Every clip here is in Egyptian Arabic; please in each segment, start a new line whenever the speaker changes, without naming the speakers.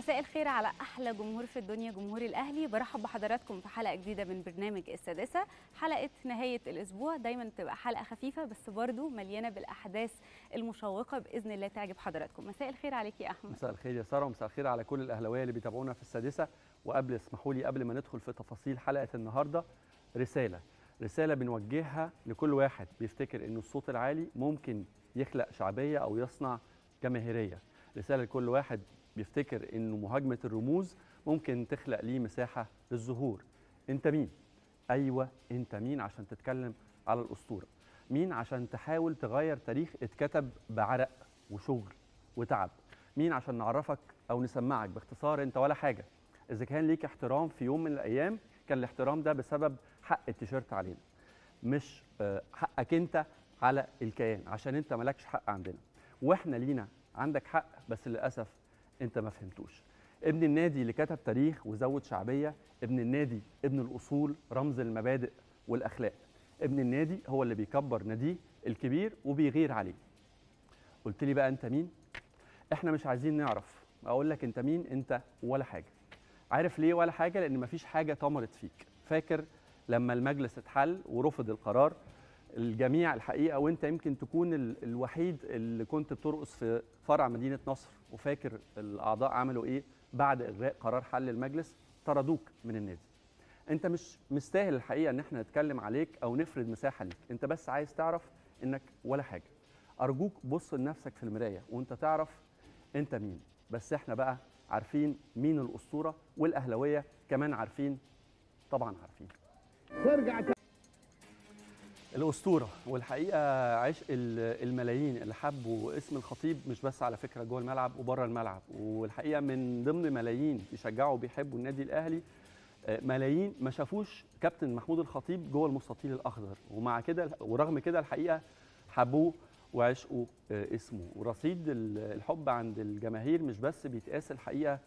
مساء الخير على احلى جمهور في الدنيا جمهور الاهلي برحب بحضراتكم في حلقه جديده من برنامج السادسه حلقه نهايه الاسبوع دايما بتبقى حلقه خفيفه بس برضو مليانه بالاحداث المشوقه باذن الله تعجب حضراتكم مساء الخير عليك يا احمد
مساء الخير يا ساره ومساء الخير على كل الاهلاويه اللي بيتابعونا في السادسه وقبل اسمحوا لي قبل ما ندخل في تفاصيل حلقه النهارده رساله رساله بنوجهها لكل واحد بيفتكر انه الصوت العالي ممكن يخلق شعبيه او يصنع جماهيريه رساله لكل واحد بيفتكر انه مهاجمه الرموز ممكن تخلق ليه مساحه للظهور انت مين ايوه انت مين عشان تتكلم على الاسطوره مين عشان تحاول تغير تاريخ اتكتب بعرق وشغل وتعب مين عشان نعرفك او نسمعك باختصار انت ولا حاجه اذا كان ليك احترام في يوم من الايام كان الاحترام ده بسبب حق التيشيرت علينا مش آه، حقك انت على الكيان عشان انت مالكش حق عندنا واحنا لينا عندك حق بس للاسف انت ما فهمتوش ابن النادي اللي كتب تاريخ وزود شعبيه ابن النادي ابن الاصول رمز المبادئ والاخلاق ابن النادي هو اللي بيكبر ناديه الكبير وبيغير عليه قلت لي بقى انت مين احنا مش عايزين نعرف اقول لك انت مين انت ولا حاجه عارف ليه ولا حاجه لان مفيش حاجه طمرت فيك فاكر لما المجلس اتحل ورفض القرار الجميع الحقيقه وانت يمكن تكون ال- الوحيد اللي كنت بترقص في فرع مدينه نصر وفاكر الاعضاء عملوا ايه بعد الغاء قرار حل المجلس طردوك من النادي انت مش مستاهل الحقيقه ان احنا نتكلم عليك او نفرد مساحه ليك انت بس عايز تعرف انك ولا حاجه ارجوك بص لنفسك في المرايه وانت تعرف انت مين بس احنا بقى عارفين مين الاسطوره والاهلاويه كمان عارفين طبعا عارفين
ترجع
الاسطوره والحقيقه عشق ال- الملايين اللي حبوا اسم الخطيب مش بس على فكره جوه الملعب وبره الملعب والحقيقه من ضمن ملايين بيشجعوا وبيحبوا النادي الاهلي آه، ملايين ما شافوش كابتن محمود الخطيب جوه المستطيل الاخضر ومع كده ورغم كده الحقيقه حبوه وعشقوا آه، اسمه ورصيد ال- الحب عند الجماهير مش بس بيتقاس الحقيقه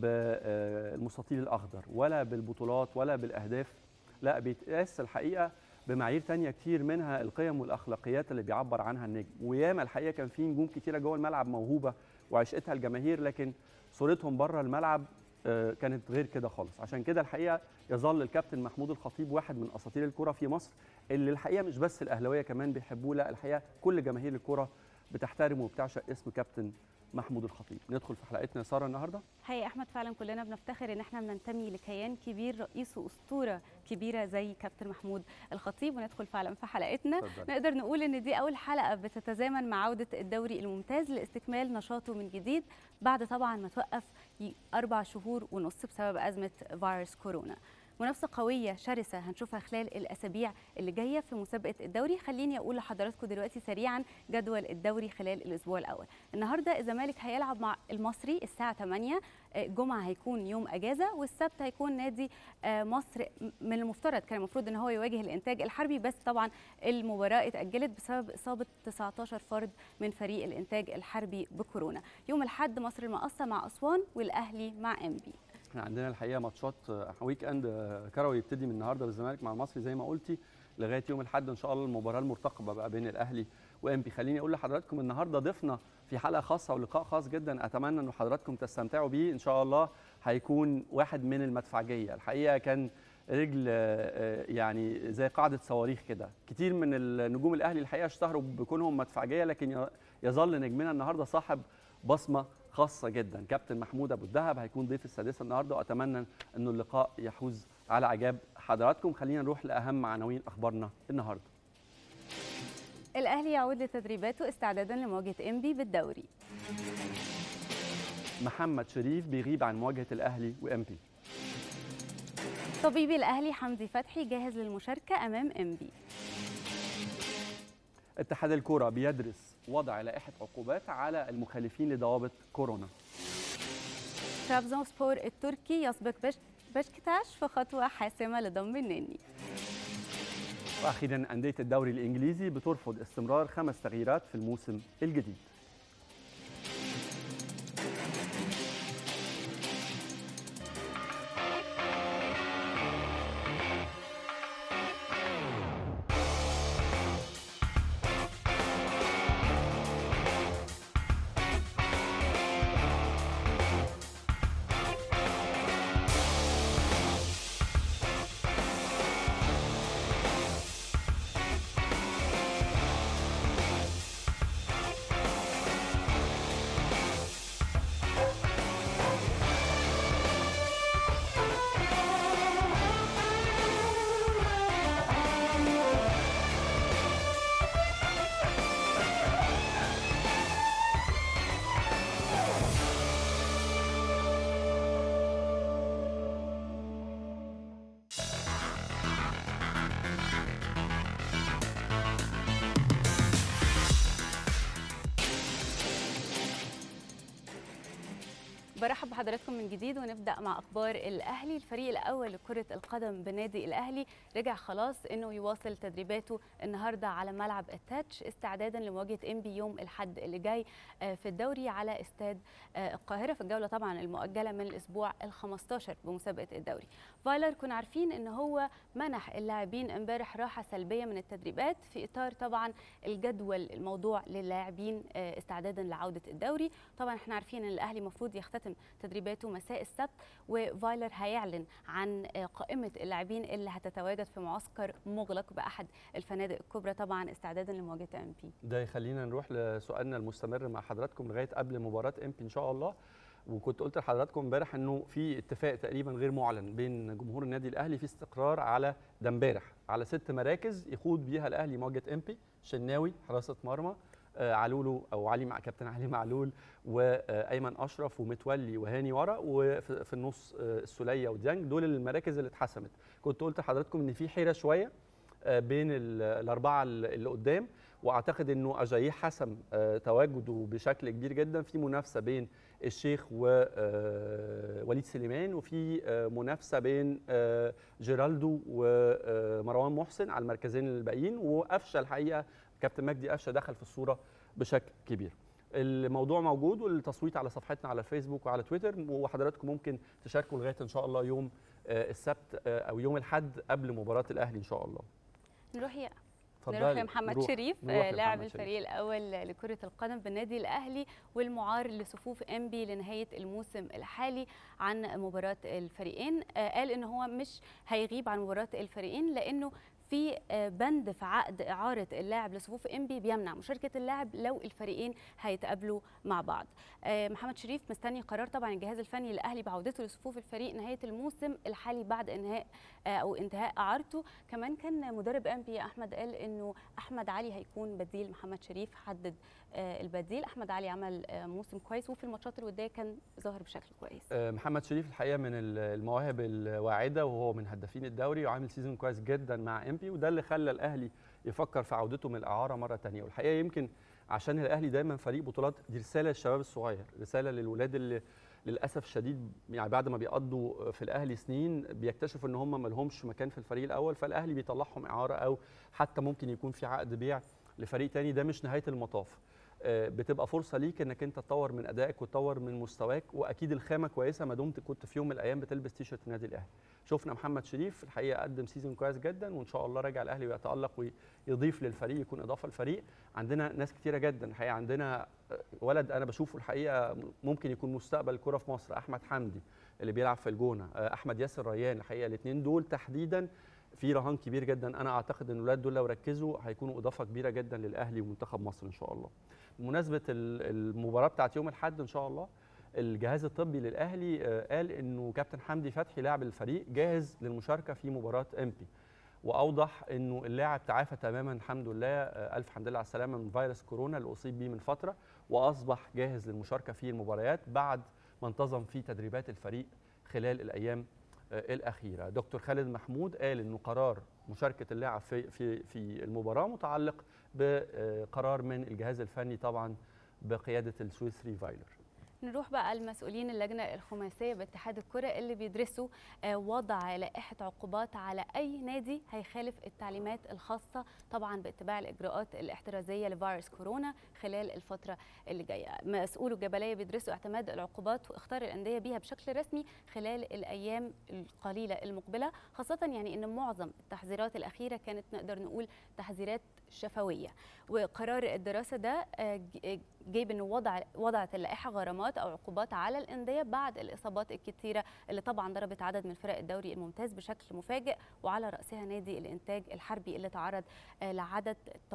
بالمستطيل الاخضر ولا بالبطولات ولا بالاهداف لا بيتقاس الحقيقه بمعايير تانية كتير منها القيم والاخلاقيات اللي بيعبر عنها النجم وياما الحقيقه كان في نجوم كتيره جوه الملعب موهوبه وعشقتها الجماهير لكن صورتهم بره الملعب آه، كانت غير كده خالص عشان كده الحقيقه يظل الكابتن محمود الخطيب واحد من اساطير الكره في مصر اللي الحقيقه مش بس الاهلاويه كمان بيحبوه لا الحقيقه كل جماهير الكره بتحترم وبتعشق اسم كابتن محمود الخطيب ندخل في حلقتنا يا ساره النهارده
حقيقة احمد فعلا كلنا بنفتخر ان احنا بننتمي لكيان كبير رئيس واسطوره كبيره زي كابتن محمود الخطيب وندخل فعلا في حلقتنا
اتفضلي.
نقدر نقول ان دي اول حلقه بتتزامن مع عوده الدوري الممتاز لاستكمال نشاطه من جديد بعد طبعا ما توقف ي- اربع شهور ونص بسبب ازمه فيروس كورونا منافسه قويه شرسه هنشوفها خلال الاسابيع اللي جايه في مسابقه الدوري خليني اقول لحضراتكم دلوقتي سريعا جدول الدوري خلال الاسبوع الاول النهارده الزمالك هيلعب مع المصري الساعه 8 آه، الجمعه هيكون يوم اجازه والسبت هيكون نادي آه، مصر م- من المفترض كان المفروض ان هو يواجه الانتاج الحربي بس طبعا المباراه اتاجلت بسبب اصابه 19 فرد من فريق الانتاج الحربي بكورونا يوم الاحد مصر المقصه مع اسوان والاهلي مع انبي
احنا عندنا الحقيقه ماتشات آه، ويك اند آه، كروي يبتدي من النهارده بالزمالك مع المصري زي ما قلتي لغايه يوم الاحد ان شاء الله المباراه المرتقبه بقى بين الاهلي وانبي خليني اقول لحضراتكم النهارده ضفنا في حلقه خاصه ولقاء خاص جدا اتمنى ان حضراتكم تستمتعوا بيه ان شاء الله هيكون واحد من المدفعجيه الحقيقه كان رجل آه، آه، يعني زي قاعده صواريخ كده كتير من النجوم الاهلي الحقيقه اشتهروا بكونهم مدفعجيه لكن ي- يظل نجمنا النهارده صاحب بصمه خاصه جدا كابتن محمود ابو الدهب هيكون ضيف السادسه النهارده واتمنى انه اللقاء يحوز على اعجاب حضراتكم خلينا نروح لاهم عناوين اخبارنا النهارده
الاهلي يعود لتدريباته استعدادا لمواجهه انبي بالدوري
محمد شريف بيغيب عن مواجهه الاهلي وامبي
طبيب الاهلي حمدي فتحي جاهز للمشاركه امام انبي
اتحاد الكره بيدرس وضع لائحه عقوبات على المخالفين لضوابط كورونا
ترابزون سبور التركي يسبق بش بشكتاش في خطوه حاسمه لضم النني
واخيرا انديه الدوري الانجليزي بترفض استمرار خمس تغييرات في الموسم الجديد
برحب بحضراتكم من جديد ونبدا مع اخبار الاهلي الفريق الاول لكره القدم بنادي الاهلي رجع خلاص انه يواصل تدريباته النهارده على ملعب التاتش استعدادا لمواجهه انبي يوم الاحد اللي جاي في الدوري على استاد القاهره في الجوله طبعا المؤجله من الاسبوع ال15 بمسابقه الدوري فايلر كنا عارفين ان هو منح اللاعبين امبارح راحه سلبيه من التدريبات في اطار طبعا الجدول الموضوع للاعبين استعدادا لعوده الدوري طبعا احنا عارفين ان الاهلي المفروض يختتم تدريباته مساء السبت وفايلر هيعلن عن قائمه اللاعبين اللي هتتواجد في معسكر مغلق باحد الفنادق الكبرى طبعا استعدادا لمواجهه ام بي
ده يخلينا نروح لسؤالنا المستمر مع حضراتكم لغايه قبل مباراه ام بي ان شاء الله وكنت قلت لحضراتكم امبارح انه في اتفاق تقريبا غير معلن بين جمهور النادي الاهلي في استقرار على ده امبارح على ست مراكز يخوض بيها الاهلي مواجهه ام بي شناوي حراسه مرمى آه علولو او علي مع كابتن علي معلول وايمن اشرف ومتولي وهاني ورا وفي النص آه السوليه وديانج دول المراكز اللي اتحسمت كنت قلت لحضراتكم ان في حيره شويه آه بين الاربعه اللي قدام واعتقد انه اجاييه حسم تواجده بشكل كبير جدا في منافسه بين الشيخ ووليد سليمان وفي منافسه بين جيرالدو ومروان محسن على المركزين الباقيين وقفشه الحقيقه كابتن مجدي قفشه دخل في الصوره بشكل كبير الموضوع موجود والتصويت على صفحتنا على الفيسبوك وعلى تويتر وحضراتكم ممكن تشاركوا لغايه ان شاء الله يوم السبت او يوم الاحد قبل مباراه الاهلي ان شاء الله
نروح يا نروح لمحمد نروح شريف لاعب الفريق الاول لكره القدم بالنادي الاهلي والمعار لصفوف انبي لنهايه الموسم الحالي عن مباراه الفريقين قال ان هو مش هيغيب عن مباراه الفريقين لانه في بند في عقد إعارة اللاعب لصفوف إنبي بيمنع مشاركة اللاعب لو الفريقين هيتقابلوا مع بعض محمد شريف مستني قرار طبعا الجهاز الفني الأهلي بعودته لصفوف الفريق نهاية الموسم الحالي بعد انهاء أو انتهاء إعارته كمان كان مدرب إنبي أحمد قال إنه أحمد علي هيكون بديل محمد شريف حدد البديل أحمد علي عمل موسم كويس وفي الماتشات الودية كان ظاهر بشكل كويس
محمد شريف الحقيقة من المواهب الواعدة وهو من هدافين الدوري وعامل سيزون كويس جدا مع إنبي وده اللي خلى الاهلي يفكر في عودته من الاعاره مره ثانيه والحقيقه يمكن عشان الاهلي دايما فريق بطولات دي رساله للشباب الصغير رساله للولاد اللي للاسف الشديد يعني بعد ما بيقضوا في الاهلي سنين بيكتشفوا ان هم ما لهمش مكان في الفريق الاول فالاهلي بيطلعهم اعاره او حتى ممكن يكون في عقد بيع لفريق تاني ده مش نهايه المطاف بتبقى فرصه ليك انك انت تطور من ادائك وتطور من مستواك واكيد الخامه كويسه ما دمت كنت في يوم من الايام بتلبس تيشرت النادي الاهلي شفنا محمد شريف الحقيقه قدم سيزون كويس جدا وان شاء الله راجع الاهلي ويتالق ويضيف للفريق يكون اضافه للفريق عندنا ناس كتيره جدا الحقيقه عندنا ولد انا بشوفه الحقيقه ممكن يكون مستقبل الكره في مصر احمد حمدي اللي بيلعب في الجونه احمد ياسر ريان الحقيقه الاثنين دول تحديدا في رهان كبير جدا انا اعتقد ان الاولاد دول لو ركزوا هيكونوا اضافه كبيره جدا للاهلي ومنتخب مصر ان شاء الله بمناسبه المباراه بتاعت يوم الاحد ان شاء الله الجهاز الطبي للاهلي قال انه كابتن حمدي فتحي لاعب الفريق جاهز للمشاركه في مباراه امبي واوضح انه اللاعب تعافى تماما الحمد لله الف حمد لله على السلامه من فيروس كورونا اللي اصيب بيه من فتره واصبح جاهز للمشاركه في المباريات بعد ما انتظم في تدريبات الفريق خلال الايام الاخيره دكتور خالد محمود قال انه قرار مشاركه اللاعب في في في المباراه متعلق بقرار من الجهاز الفني طبعا بقياده السويسري فايلر
نروح بقى المسؤولين اللجنه الخماسيه باتحاد الكره اللي بيدرسوا وضع لائحه عقوبات على اي نادي هيخالف التعليمات الخاصه طبعا باتباع الاجراءات الاحترازيه لفيروس كورونا خلال الفتره اللي جايه مسؤولو الجبليه بيدرسوا اعتماد العقوبات واختار الانديه بيها بشكل رسمي خلال الايام القليله المقبله خاصه يعني ان معظم التحذيرات الاخيره كانت نقدر نقول تحذيرات شفويه وقرار الدراسه ده جايب انه وضع وضعت اللائحه غرامات او عقوبات على الانديه بعد الاصابات الكثيره اللي طبعا ضربت عدد من فرق الدوري الممتاز بشكل مفاجئ وعلى راسها نادي الانتاج الحربي اللي تعرض لعدد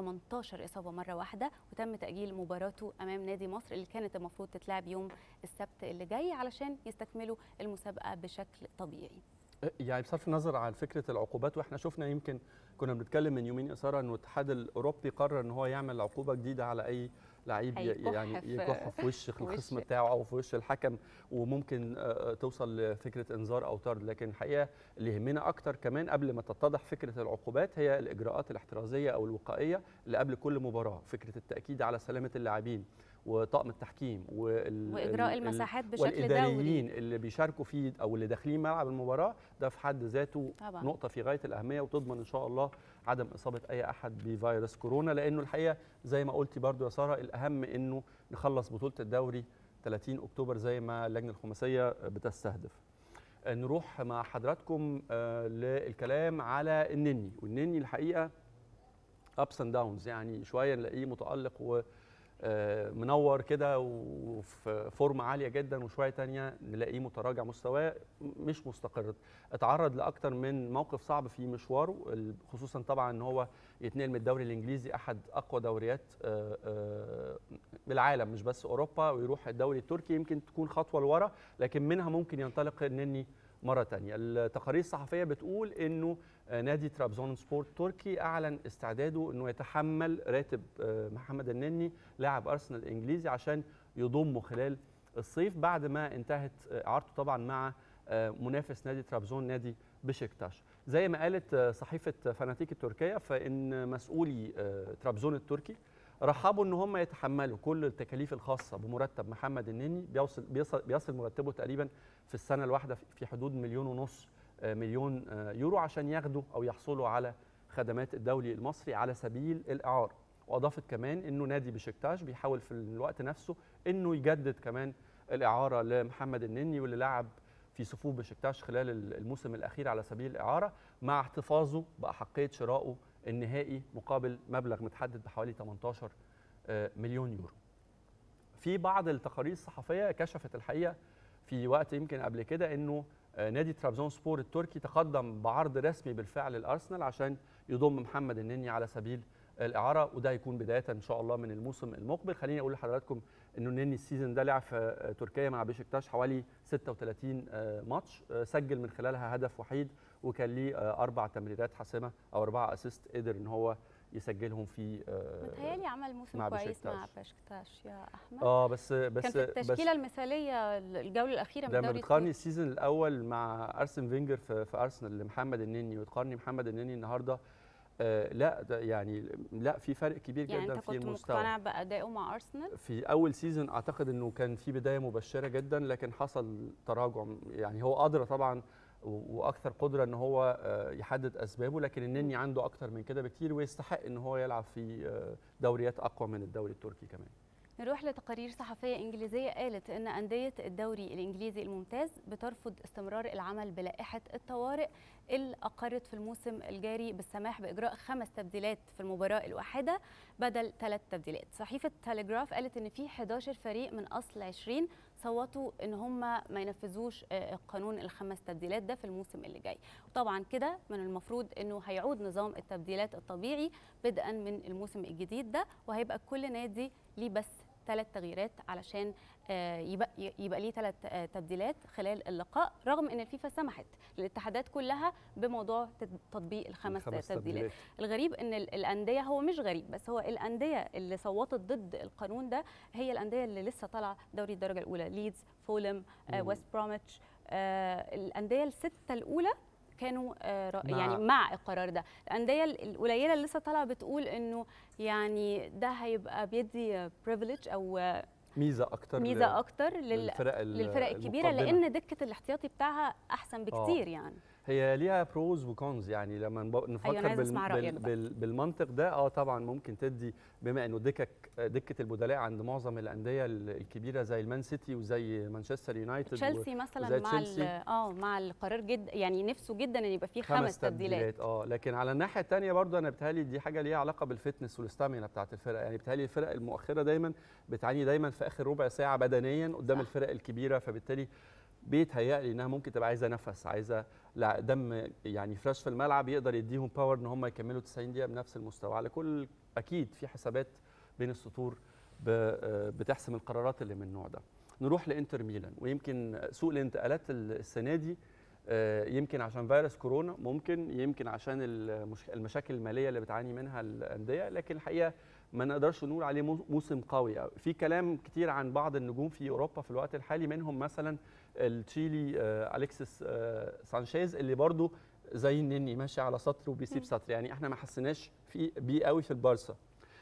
18 اصابه مره واحده وتم تاجيل مباراته امام نادي مصر اللي كانت المفروض تتلعب يوم السبت اللي جاي علشان يستكملوا المسابقه بشكل طبيعي
يعني بصرف النظر عن فكره العقوبات واحنا شفنا يمكن كنا بنتكلم من يومين اثاره انه الاتحاد الاوروبي قرر ان هو يعمل عقوبه جديده على اي لعيب يعني يكح في وش الخصم بتاعه او في وش الحكم وممكن توصل لفكره انذار او طرد لكن الحقيقه اللي يهمنا اكتر كمان قبل ما تتضح فكره العقوبات هي الاجراءات الاحترازيه او الوقائيه اللي قبل كل مباراه فكره التاكيد على سلامه اللاعبين وطاقم التحكيم وال
واجراء
ال-
المساحات بشكل دوري
والاداريين اللي بيشاركوا فيه او اللي داخلين ملعب المباراه ده في حد ذاته
طبعا
نقطه في غايه الاهميه وتضمن ان شاء الله عدم اصابه اي احد بفيروس كورونا لانه الحقيقه زي ما قلتي برضو يا ساره الاهم انه نخلص بطوله الدوري 30 اكتوبر زي ما اللجنه الخماسيه بتستهدف نروح مع حضراتكم آه، للكلام على النني والنني الحقيقه ابس اند داونز يعني شويه نلاقيه متالق و آه، منور كده وفي فورمه عاليه جدا وشويه تانية نلاقيه متراجع مستواه مش مستقر اتعرض لاكتر من موقف صعب في مشواره ال- خصوصا طبعا ان هو يتنقل من الدوري الانجليزي احد اقوى دوريات آه، آه، بالعالم مش بس اوروبا ويروح الدوري التركي يمكن تكون خطوه لورا لكن منها ممكن ينطلق النني مره تانية التقارير الصحفيه بتقول انه آه، نادي ترابزون سبورت تركي اعلن استعداده انه يتحمل راتب آه، محمد النني لاعب ارسنال الانجليزي عشان يضمه خلال الصيف بعد ما انتهت آه، اعارته طبعا مع آه، منافس نادي ترابزون نادي بشكتاش زي ما قالت آه، صحيفه فاناتيك التركيه فان مسؤولي آه، ترابزون التركي رحبوا ان هم يتحملوا كل التكاليف الخاصه بمرتب محمد النني بيوصل بيصل, بيصل مرتبه تقريبا في السنه الواحده في- في حدود مليون ونص آه، مليون آه، يورو عشان ياخدوا او يحصلوا على خدمات الدولي المصري على سبيل الاعاره واضافت كمان انه نادي بشكتاش بيحاول في الوقت نفسه انه يجدد كمان الاعاره لمحمد النني واللي لعب في صفوف بشكتاش خلال الموسم الاخير على سبيل الاعاره مع احتفاظه باحقيه شرائه النهائي مقابل مبلغ متحدد بحوالي 18 آه، مليون يورو. في بعض التقارير الصحفيه كشفت الحقيقه في وقت يمكن قبل كده انه آه، نادي ترابزون سبور التركي تقدم بعرض رسمي بالفعل للارسنال عشان يضم محمد النني على سبيل الاعاره وده هيكون بدايه ان شاء الله من الموسم المقبل خليني اقول لحضراتكم انه النني السيزون ده لعب في آه، تركيا مع بشكتاش حوالي 36 آه، ماتش آه، سجل من خلالها هدف وحيد وكان ليه آه، اربع تمريرات حاسمه او اربعه اسيست قدر ان هو يسجلهم في آه،
متهيألي عمل موسم
مع
كويس
بشكتاش.
مع بشكتاش يا احمد
اه بس بس
كان في التشكيله المثاليه الجوله الاخيره
بس
من
لما
الدوري
بتقارني
التركي.
السيزون الاول مع ارسن فينجر في, في ارسنال لمحمد النني وتقارني محمد النني النهارده آه لا ده يعني لا في فرق كبير
يعني
جدا
انت
في
كنت
المستوى
مقتنع بادائه مع ارسنال
في اول سيزون اعتقد انه كان في بدايه مبشره جدا لكن حصل تراجع يعني هو ادرى طبعا و- واكثر قدره ان هو آه، يحدد اسبابه لكن النني عنده اكتر من كده بكتير ويستحق ان هو يلعب في آه، دوريات اقوى من الدوري التركي كمان
نروح لتقارير صحفية إنجليزية قالت أن أندية الدوري الإنجليزي الممتاز بترفض استمرار العمل بلائحة الطوارئ اللي أقرت في الموسم الجاري بالسماح بإجراء خمس تبديلات في المباراة الواحدة بدل ثلاث تبديلات صحيفة تليجراف قالت أن في 11 فريق من أصل 20 صوتوا ان هم ما ينفذوش آه، قانون الخمس تبديلات ده في الموسم اللي جاي وطبعا كده من المفروض انه هيعود نظام التبديلات الطبيعي بدءا من الموسم الجديد ده وهيبقى كل نادي ليه بس ثلاث تغييرات علشان آه، يبقى يبقى ليه ثلاث تبديلات خلال اللقاء رغم ان الفيفا سمحت للاتحادات كلها بموضوع تد- تطبيق الخمس
الخمس
تبديلات الغريب ان ال- الانديه هو مش غريب بس هو الانديه اللي صوتت ضد القانون ده هي الانديه اللي لسه طالعه دوري الدرجه الاولى ليدز فولم آه،
مم.
ويست بروميتش آه، الانديه السته الاولى كانوا آه، را-
مع-
يعني مع القرار ده الانديه ال- القليله اللي لسه طالعه بتقول انه يعني ده هيبقى بيدي بريفليج او آه،
ميزه اكتر
ميزه اكتر لل
للفرق ال-
للفرق الكبيره
المقدمة.
لان دكه الاحتياطي بتاعها احسن بكتير يعني
هي ليها بروز وكونز يعني لما نب- نفكر
أنا عايزة أسمع رأيك بقى.
بال بالمنطق ده اه طبعا ممكن تدي بما انه دكك دكه البدلاء عند معظم الانديه ال- الكبيره زي المان سيتي وزي مانشستر يونايتد و-
تشيلسي
وزي
مثلا مع ال-
تشيلسي.
اه مع القرار جدا يعني نفسه جدا ان يبقى فيه خمس,
خمس تبديلات اه لكن على الناحيه الثانيه برضه انا بتهيألي دي حاجه ليها علاقه بالفتنس والاستامينا بتاعت الفرق يعني بتهيألي الفرق المؤخره دايما بتعاني دايما في اخر ربع ساعه بدنيا قدام
صح.
الفرق الكبيره فبالتالي بيتهيألي انها ممكن تبقى عايزه نفس عايزه لا دم يعني فريش في الملعب يقدر يديهم باور ان هم يكملوا 90 دقيقه بنفس المستوى على كل اكيد في حسابات بين السطور ب- آه، بتحسم القرارات اللي من النوع ده نروح لانتر ميلان ويمكن سوق الانتقالات السنه دي آه، يمكن عشان فيروس كورونا ممكن يمكن عشان المش- المشاكل الماليه اللي بتعاني منها الانديه لكن الحقيقه ما نقدرش نقول عليه مو- موسم قوي أوي. في كلام كتير عن بعض النجوم في اوروبا في الوقت الحالي منهم مثلا التشيلي آه، اليكسيس آه، سانشيز اللي برضو زي النني ماشي على سطر وبيسيب
مم.
سطر يعني احنا ما حسيناش في بيه قوي في البارسا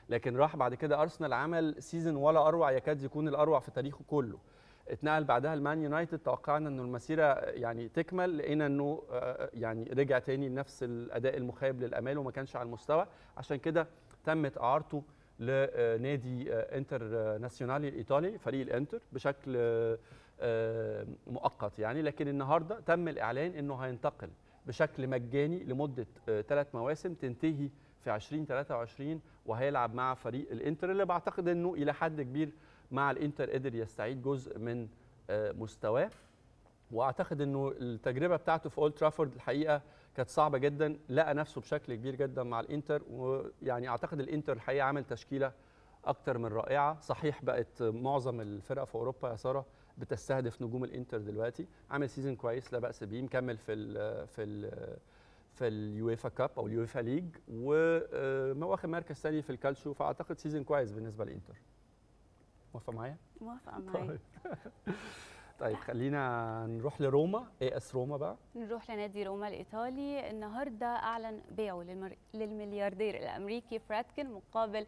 لكن راح بعد كده ارسنال عمل سيزون ولا اروع يكاد يكون الاروع في تاريخه كله اتنقل بعدها المان يونايتد توقعنا انه المسيره يعني تكمل لقينا انه آه، يعني رجع تاني لنفس الاداء المخيب للامال وما كانش على المستوى عشان كده تمت اعارته لنادي آه، انتر آه، ناسيونالي الايطالي فريق الانتر بشكل آه، آه، مؤقت يعني لكن النهارده تم الاعلان انه هينتقل بشكل مجاني لمده ثلاث مواسم تنتهي في 2023 وهيلعب مع فريق الانتر اللي بعتقد انه الى حد كبير مع الانتر قدر يستعيد جزء من آه، مستواه واعتقد انه التجربه بتاعته في اولد ترافورد الحقيقه كانت صعبه جدا لقى نفسه بشكل كبير جدا مع الانتر ويعني اعتقد الانتر الحقيقه عمل تشكيله اكتر من رائعه صحيح بقت معظم الفرق في اوروبا يا ساره بتستهدف نجوم الانتر دلوقتي عامل سيزون كويس لا باس بيه مكمل في ال في ال في اليويفا كاب او اليويفا ليج واخد مركز ثاني في الكالتشو فاعتقد سيزون كويس بالنسبه للانتر موافقه معايا
موافقه معاك
طيب طيب خلينا نروح لروما اي اس روما بقى
نروح لنادي روما الإيطالي النهاردة أعلن بيعه للمر... للملياردير الأمريكي فراتكن مقابل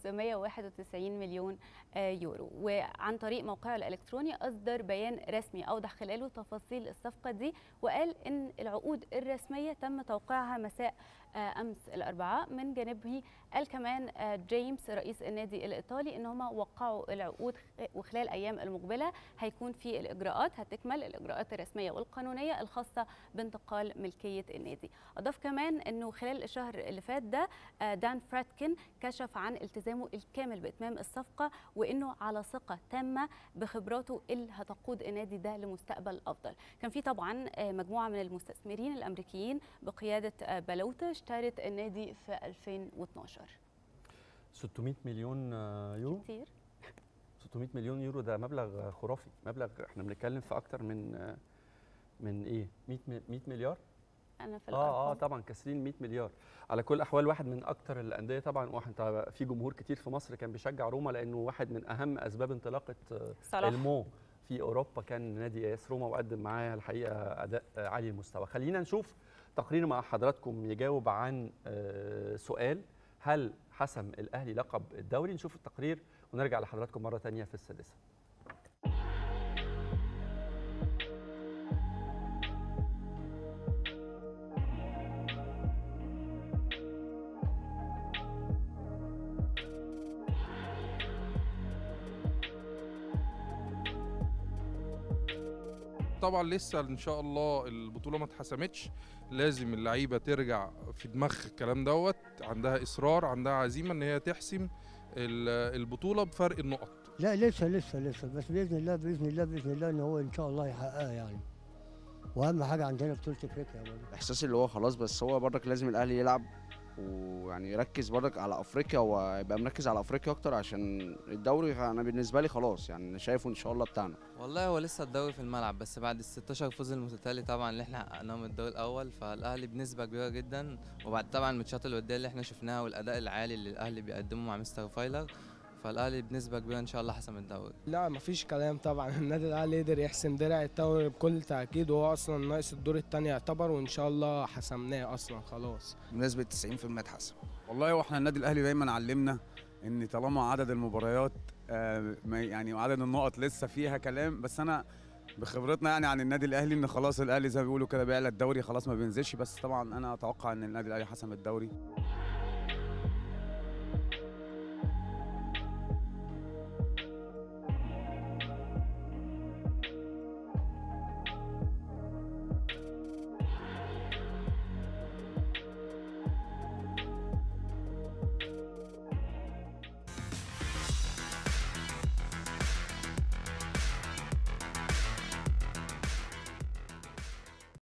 591 مليون آه، يورو وعن طريق موقعه الإلكتروني أصدر بيان رسمي أوضح خلاله تفاصيل الصفقة دي وقال إن العقود الرسمية تم توقيعها مساء آه، أمس الأربعاء من جانبه قال كمان آه، جيمس رئيس النادي الإيطالي إن هم وقعوا العقود خ- وخلال الأيام المقبلة هيكون في الإجراءات هتكمل الإجراءات الرسمية والقانونية الخاصة بانتقال ملكية النادي أضاف كمان أنه خلال الشهر اللي فات ده آه، دان فراتكن كشف عن التزامه الكامل بإتمام الصفقة وأنه على ثقة تامة بخبراته اللي هتقود النادي ده لمستقبل أفضل كان في طبعا آه، مجموعة من المستثمرين الأمريكيين بقيادة آه، بالوتا اشترت النادي في 2012
600 مليون آه، يورو
كتير
600 مليون يورو ده مبلغ خرافي مبلغ احنا بنتكلم في اكتر من آه، من ايه 100 م- 100 مليار
أنا في
اه اه
الأرقام
طبعا كاسرين 100 مليار على كل الاحوال واحد من اكتر الانديه طبعا واحد طبعاً في جمهور كتير في مصر كان بيشجع روما لانه واحد من اهم اسباب انطلاقه آه،
صلاح
المو في اوروبا كان نادي اس روما وقدم معاه الحقيقه اداء آه، عالي المستوى خلينا نشوف تقرير مع حضراتكم يجاوب عن آه، سؤال هل حسم الاهلي لقب الدوري نشوف التقرير ونرجع لحضراتكم مره تانية في السادسه
طبعا لسه ان شاء الله البطوله ما اتحسمتش لازم اللعيبه ترجع في دماغها الكلام دوت عندها اصرار عندها عزيمه ان هي تحسم ال- البطوله بفرق النقط
لا لسه لسه لسه بس باذن الله باذن الله باذن الله ان هو ان شاء الله يحققها يعني واهم حاجه عندنا بطوله افريقيا برضه
احساسي اللي هو خلاص بس هو برضك لازم الاهلي يلعب ويعني يركز برضك على افريقيا ويبقى مركز على افريقيا اكتر عشان الدوري انا بالنسبه لي خلاص يعني أنا شايفه ان شاء الله بتاعنا
والله هو لسه الدوري في الملعب بس بعد ال 16 فوز المتتالي طبعا اللي احنا حققناه من الدور الاول فالاهلي بنسبه كبيره جدا وبعد طبعا الماتشات الوديه اللي احنا شفناها والاداء العالي اللي الاهلي بيقدمه مع مستر فايلر فالاهلي بنسبه كبيره ان شاء الله حسم الدوري
لا مفيش كلام طبعا النادي الاهلي قدر يحسم درع الدوري بكل تاكيد وهو اصلا ناقص الدور الثاني يعتبر وان شاء الله حسمناه اصلا خلاص
بنسبه 90% اتحسن والله واحنا النادي الاهلي دايما علمنا ان طالما عدد المباريات آه، ما- يعني وعدد النقط لسه فيها كلام بس انا بخبرتنا يعني عن النادي الاهلي ان خلاص الاهلي زي ما بيقولوا كده بيعلى الدوري خلاص ما بينزلش بس طبعا انا اتوقع ان النادي الاهلي حسم الدوري